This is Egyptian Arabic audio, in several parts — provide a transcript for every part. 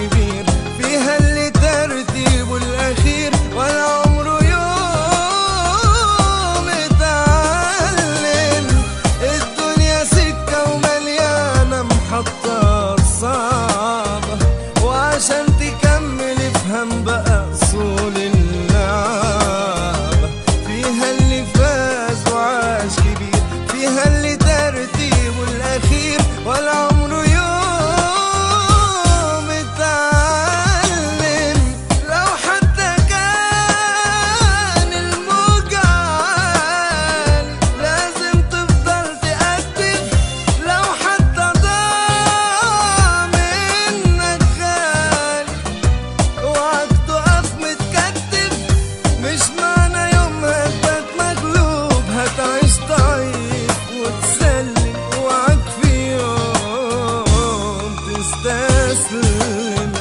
كبير فيها اللي ترتيبه الأخير ولا عمره يوم اتعلم الدنيا سكة ومليانة محطات صعبة وعشان تكمل افهم بقى أصول اللعبة فيها اللي فاز وعاش كبير فيها اللي ترتيبه الأخير ولا عمره يوم اتعلم لو حتى كان الموجع لازم تفضل تقدم لو حتى ضاع منك غالي اوعك تقف متكتف مش معنى يوم هتبقى مغلوب هتعيش ضعيف وتسلم اوعك في يوم تستسلم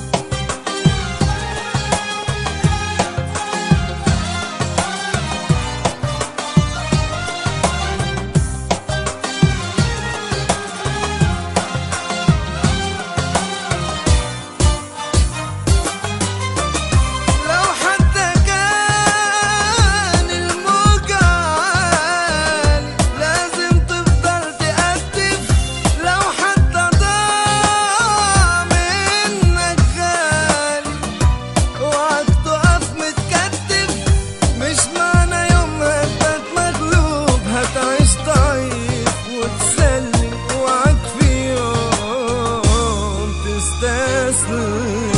لو حتى كان الموجع لازم تفضل تقدم لو حتى ضاع منك غالي اوعك تقف متكتف مش معنى يوم هتبقى مغلوب هتعيش ضعيف وتسلم اوعك في يوم تستسلم